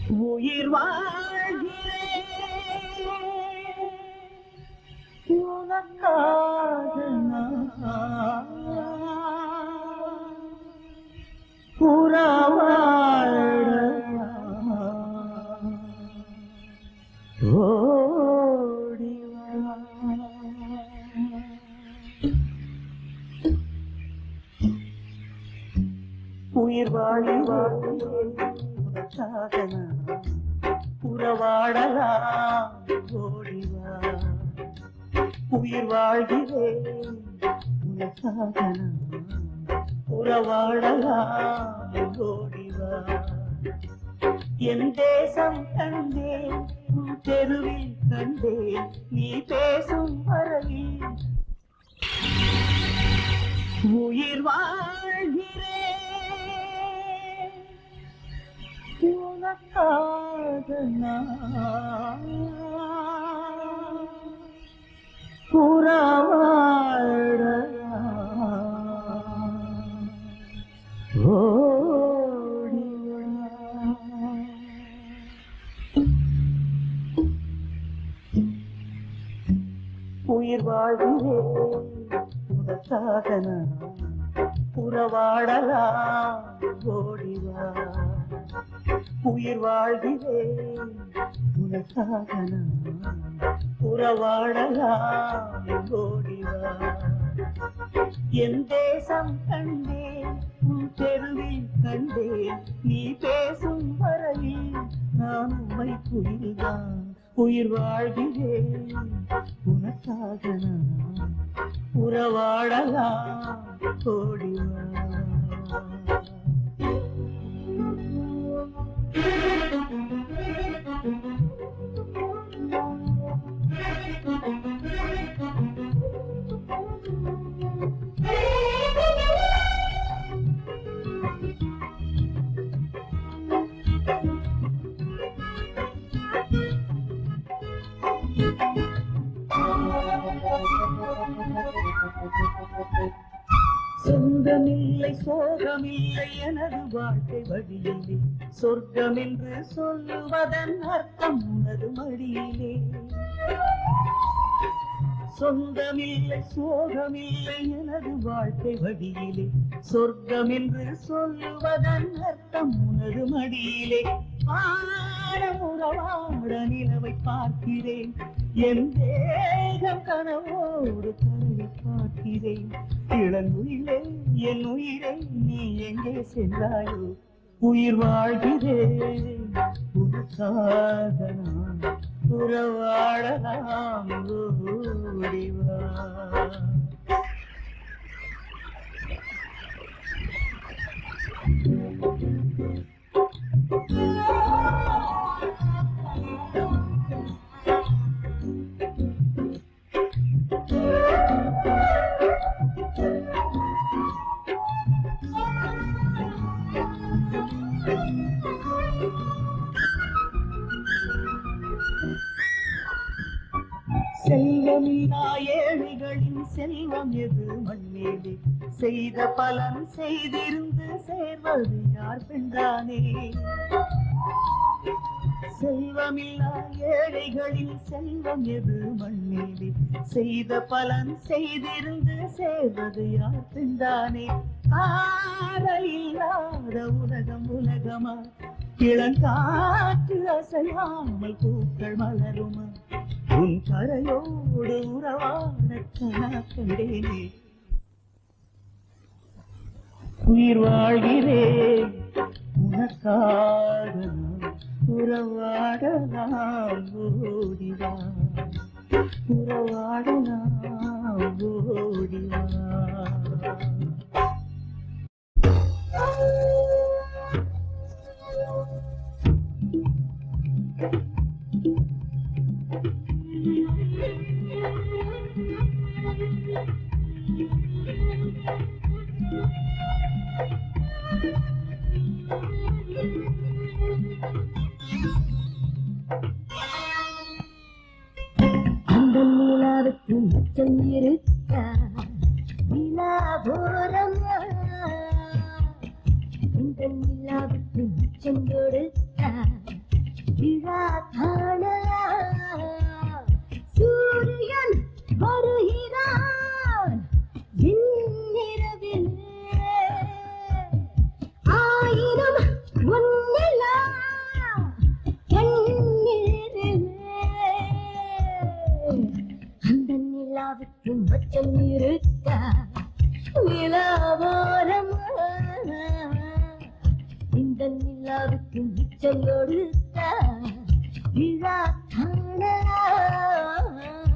உயிர் வாழ்கிறேன் உனக்காக நான் புறவாழ ஓடி வா. உயிர் வாழி உனக்காக நான் உறவாடலாம் ஓடிவா உயிர் வாழ்கிறேன் உனக்காக நான் உறவாடலாம் ஓடிவா என் தேசம் கண்டேன் உன் தெருவில் கண்டேன் நீ பேசும் வரையில் உயிர் வாழ்கிறேன் உனக்காக நான் புறவாழ ஓடி வா. உயிர் வாழ்கிறேன் உனக்காக நான் புறவாடலாம் ஓடிவா உயிர் வாழ்கிறேன் உனக்காக நான் புறவாடலாம் ஓடிவா என் தேசம் கண்டேன் உன் தெருவில் கண்டேன் நீ பேசும் வரையில் நான் உண்மை புரிதான் உயிர் வாழ்கிறேன் உனக்காக நான் உறவாடலாம் ஓடிவா சொந்தமில்லை சோகமில்லை எனது வாழ்க்கை வழியிலே சொர்க்கம் என்று சொல்லுவதன் அர்த்தம் உனது மடியிலே சொந்தமில்லை சோகமில்லை எனது வாழ்க்கை வழியிலே சொர்க்கம் என்று சொல்லுவதன் அர்த்தம் உனது மடியிலே ஆழமுறவாட நிலவை பார்க்கிறேன் என் தேகம் கனவோடு கரையை பார்க்கிறேன் இளங்குயிலே என் உயிரை நீ எங்கே சென்றாயோ உயிர் வாழ்கிறேன் உனக்காக நான் உறவாடலாம் ஓடிவா செல்வமில்லா ஏழைகளின் செல்வம் எது மண்ணேலே செய்த பலன் செய்திருந்து சேர்வது யார் பெண்டானே செல்வமில்லா ஏழைகளின் செல்வம் எது மண்ணேலே செய்த பலன் செய்திருந்து சேர்வது யார் பெண்டானே ஆடல் இல்லாத உலகம் உலகமா இளங்காற்று அசையாமல் பூக்கள் மலருமா உன் கரையோடு உறவாட கண்டேனே உயிர் வாழ்கிறேன் உனக்காக நான் உறவாடலாம் ஓடிவா உறவாடலாம் ஓடிவா விழா காணலாம் சூரியன் வருகிறான் இந்நிரவிலே ஆயிரம் ஒன்னிலா கண்ணீரிலே அந்த நிலாவுக்கு மச்சம் இருக்கா நிலாவோரமா இந்த நிலாவுக்கு மிச்சம் கொடுத்தா விழா காணலாம்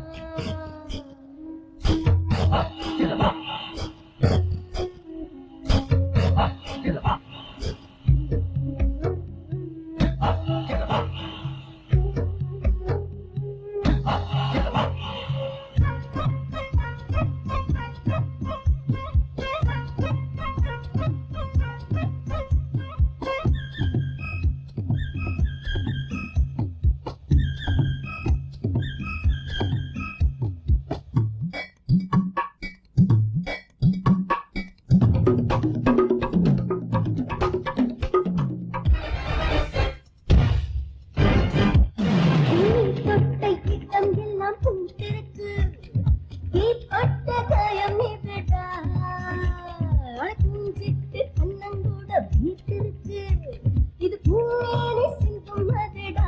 தொட்டை கிட்டம் எல்லாம் பூத்திருக்கு தீப்பட்ட காயம் நீடா குஞ்சிட்டு கண்ணங்கூட வீட்டிருக்கு இது பூமேனி சிந்தும் மதுடா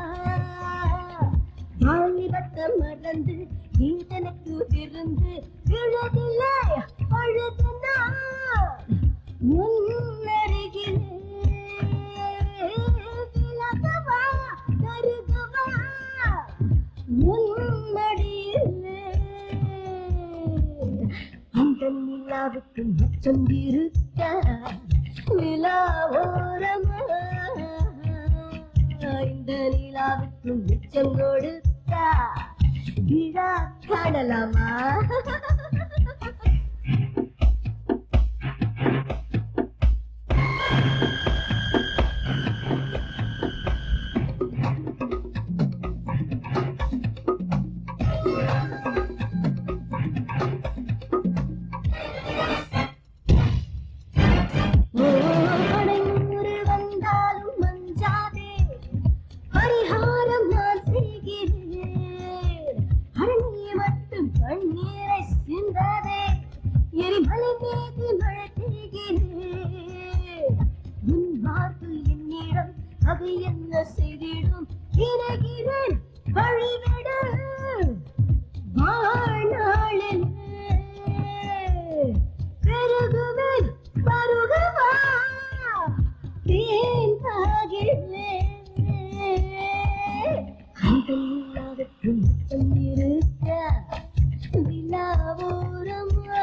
வாலிபத்தை மறந்து ஈதனுக்கு விருந்து விழதில்லை அழுதுனா முன்னருகிலே விலகவா கருகவா முன்மடியிலே அந்த நிலாவுக்கு மச்சம் இருக்க நிலாவோரமா இந்த நிலாவுக்கு மிச்சம் கொடுத்தா விழா காணலாமா படையூறு வந்தாலும் மஞ்சாதே பரிகாரம் நான் செய்கிறேன் அடங்கிய மட்டும் கண்ணீரை சிந்தாதே எரிமலை மீது மழை பெய்கிறேன் உன் வார்த்தை என்னிடம் அது என்ன செய்திடும் இறகிறேன் வழிவிடு வாழ்நாளில் பெருகுவேன் பருகவா தேன் ஆகிறேன் அந்த நிலாவுக்கு மட்டும் இருக்க நிலாவோரமா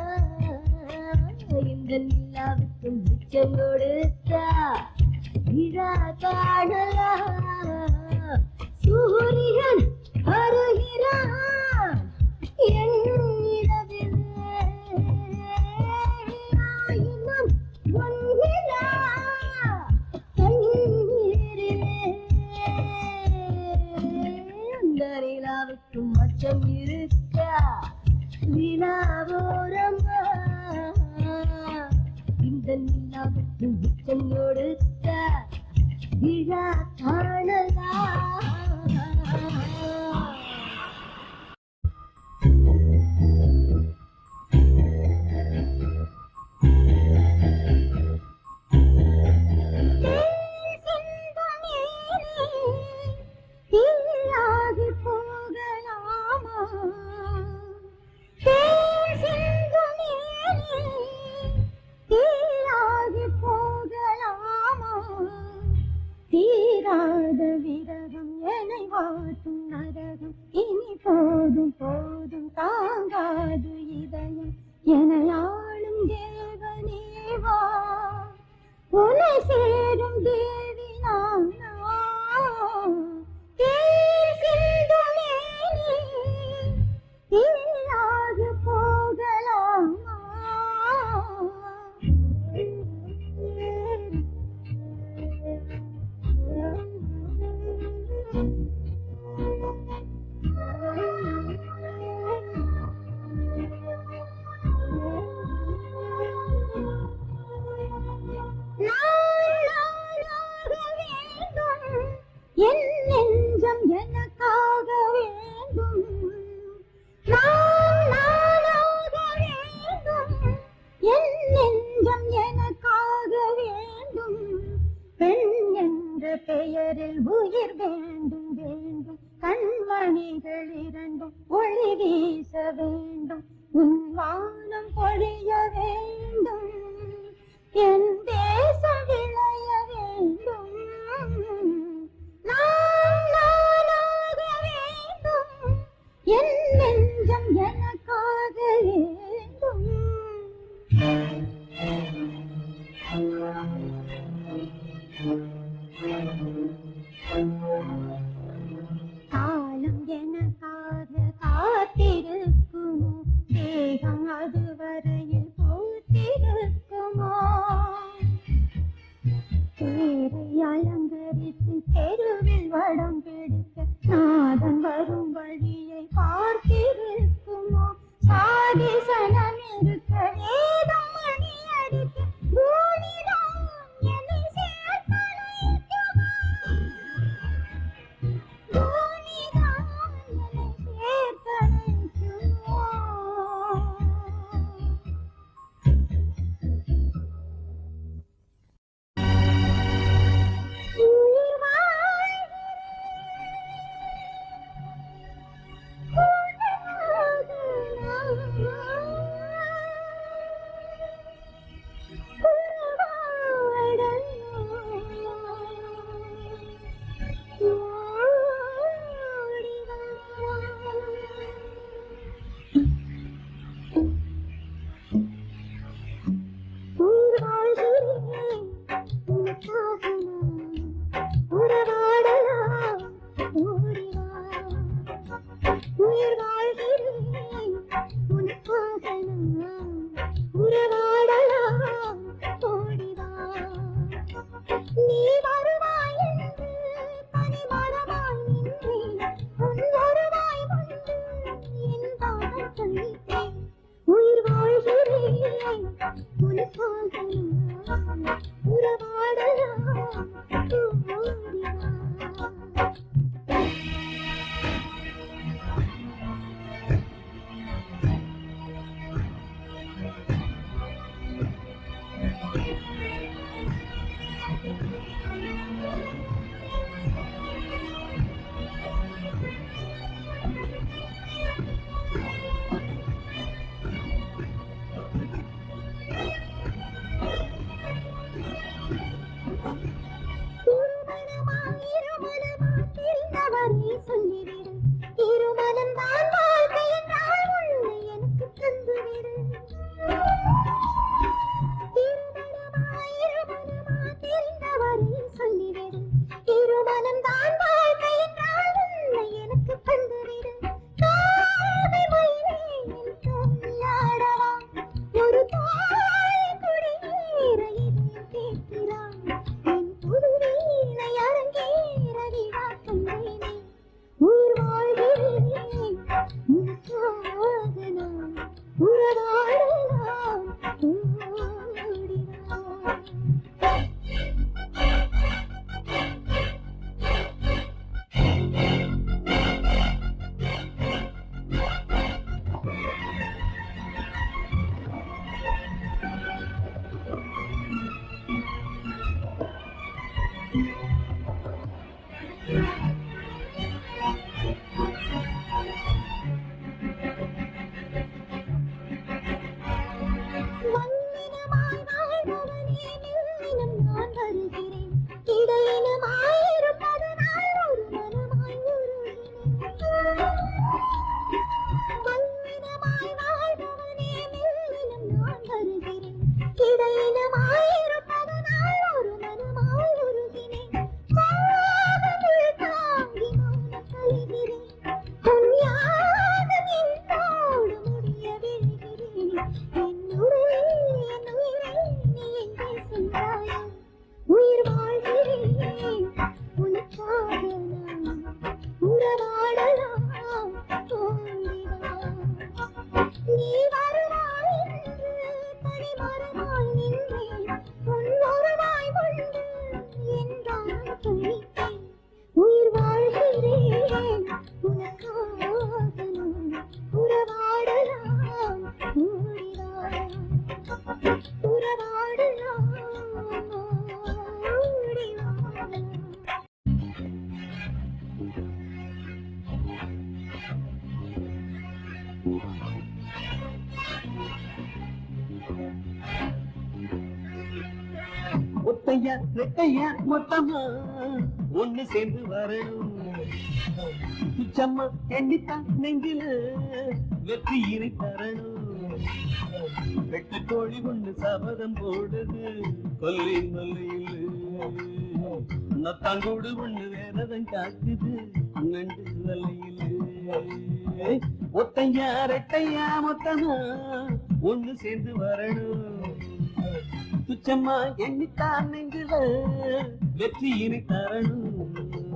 இந்த நிலாவுக்கு மிச்சம் கொடுத்தா விழா காணலாம் சூரியன் வருகிறான் என் இரவிலே ஆயிரம் பொன்னிலா கண்ணீரிலே அந்த நிலாவுக்கு மச்சம் இருக்கா நிலாவோரமா இந்த நிலாவுக்கு மிச்சம் கொடுத்தா விழா காணலாம் தீராகி போகலாமா தீராகி போகலாமா தீராத விரகம் என்னை வாட்டும் நரகம் இனி போதும் போதும் தாங்காது இதயம் எனையாளும் தேவனேவா உனை சேரும் தேவி நானா தேசிந்துமே நீ தீராக போகலாமா La la la என் நெஞ்சம் எனக்காக வேண்டும் நான் நானாக வேண்டும் என் நெஞ்சம் எனக்காக வேண்டும் பெண் என்ற பெயரில் உயிர் வேண்டும் வேண்டும் கண்மணிகள் இரண்டும் ஒளி வீச வேண்டும் உன் வானம் பொழிய வேண்டும் என் தேசம் விளைய வேண்டும் நான் நானாக வேண்டும் என் நெஞ்சம் எனக்காக வேண்டும் காலம் எனக்காக காத்திருக்குமோ தேகம் அதுவரையில் பூத்திருக்குமோ தேரை அலங்கரித்து தெருவில் வடம் பிடிக்க நாதன் வரும் வழியை பார்த்திருக்குமோ சாதி சனம் இருக்க வேதம் மணி அடிக்க பூனிதான் என்னை சேர்த்தழைக்குமா பூனிதான் என்னை சேர்த்தழைக்குமா உயிர் உறவாடலாம் ஓடிவா உயிர் வாழ்கிறேன் உனக்காக நான் உறவாடலாம் ஓடிவா நீ வருவாய் என்று பனிமரமாய் நின்றேன் உன் வருவாய் வந்து என் பாதம் சொல்லிட்டேன் உயிர் வாழ்கிறேன் உனக்காக நான் உறவாடலாம் ஓடிவா திருமணமாயிருமணமாய் சொல்லிவிடு திருமணம் தான் வாழ்க்கை என்றால் உன்னை எனக்கு தந்துவிடு திருமணமாயிருமணமாய் சொல்லிவிடு திருமணம் தான் வாழ்க்கை என்றால் உன்னை எனக்கு தந்துவிடு காதை மயிலே என் சொல்லாடவா ஒரு தாய் குடிநீர இதயம் கேட்கிறான் என் புது வீணை அரங்கேற விழா கண்டேனே உயிர் வாழ்கிறேன் உனக்காக நான் உறவாடலாம் ஓடிவா மண்ணினமாய் வாழ்பவனே நின்னினம் நான் வருகிறேன் இடையினமாயிருப்பது நான் ஒரு மனமாய் உருகினேன் மண்ணினமாய் வாழ்பவனே நின்னினம் நான் வருகிறேன் இடையினமாயிருப்பது நான் ஒரு மனமாய் உருகினேன் பாவங்கள் தாங்கி மௌனம் கழிகிறேன் உன் யாகம் என்னோடு முடிய விழுகிறேன் என்னுடைய என் உயிரை நீ எங்கே சென்றாயோ உயிர் வாழ்கிறேன் ஒத்தையா ரெட்டையா மொத்தமா ஒண்ணு சேர்ந்து வரணும் துச்சம்மா எண்ணித்தான் நெஞ்சில வெற்றியினை தரணும் வெட்ட கோழி ஒண்ணு சபதம் போடுது கொல்லி மல்லையில் நத்தாங்கூடு ஒண்ணு வேறதம் காக்குது நண்டு வலையில் ஒத்தையா ரெட்டையா மொத்தமா ஒண்ணு சேர்ந்து வரணும் துச்சம்மா எண்ணித்தான் நெஞ்சில வெற்றியினை தரணும்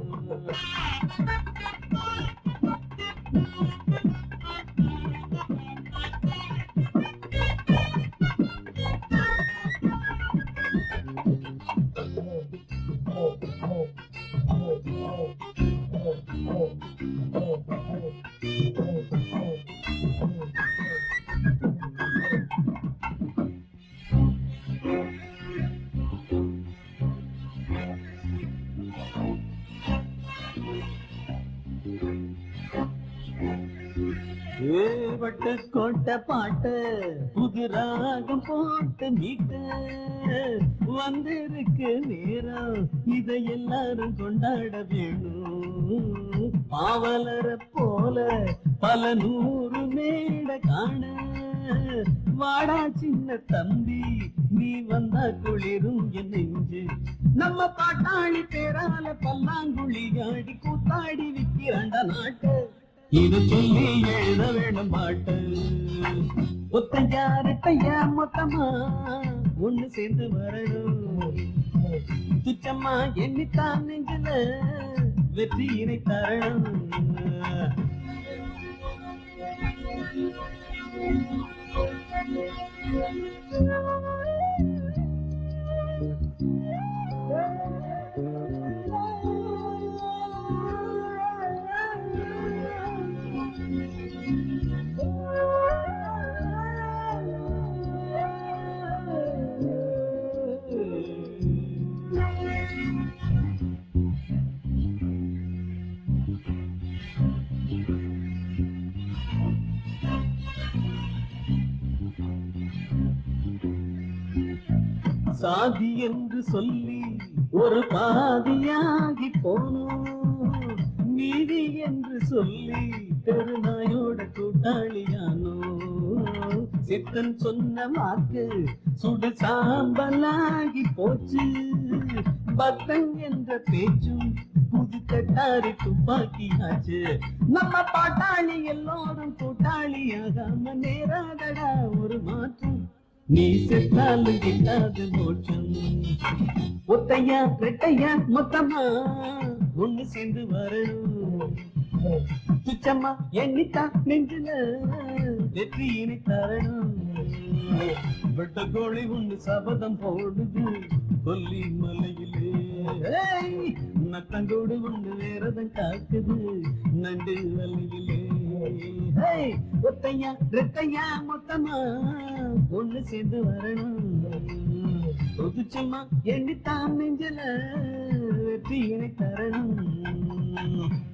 ஏவட்ட கோட்டை பாட்டு புது ராகம் போட்டு மீட்டு வந்திருக்கு நேரம் இதை எல்லாரும் கொண்டாட வேணும் பாவலர போல பல நூறு மேட காண வாடா சின்ன தம்பி நீ வந்தா குளிரும் என் நெஞ்சு நம்ம பாட்டாளி பேரால பல்லாங்குழி ஆடி கூத்தாடி விக்கிறாண்ட நாட்டு இது சொல்லி எழுத வேணும் பாட்டு ஒத்தையா ரெட்டையா மொத்தமா ஒண்ணு சேர்ந்து வரணும் துச்சம்மா எண்ணித்தான் நெஞ்சில வெற்றியினை தரணும் சாதி என்று சொல்லி ஒரு பாதியாகி போனோம் நீதி என்று சொல்லி தெருநாயோட கூட்டாளியானோ சித்தன் சொன்ன வாக்கு சுடு சாம்பலாகி போச்சு பக்தன் என்ற பேச்சும் புது கட்டாரி துப்பாக்கியாச்சு நம்ம பாட்டாளி எல்லோரும் கூட்டாளியாகாம நேராதடா ஒரு மாற்றம் நீ செத்தாலும் கிட்டாது மோட்சம் ஒத்தையா ரெட்டையா மொத்தமா ஒண்ணு சேர்ந்து வரணும் துச்சம்மா எண்ணித்தா நெஞ்சில வெற்றியினை தரணும் வெட்ட கோழி ஒண்ணு சபதம் போடுது கொல்லி மலையிலே ஏய், நத்தங்கோடு ஒண்ணு வேறதம் காக்குது நண்டு வலையிலே ஏய், ஒத்தையா ரெட்டையா மொத்தமா ஒண்ணு சேர்ந்து வரணும் புதுச்சம்மா எண்ணித்தான் நெஞ்சல வெற்றியினை தரணும்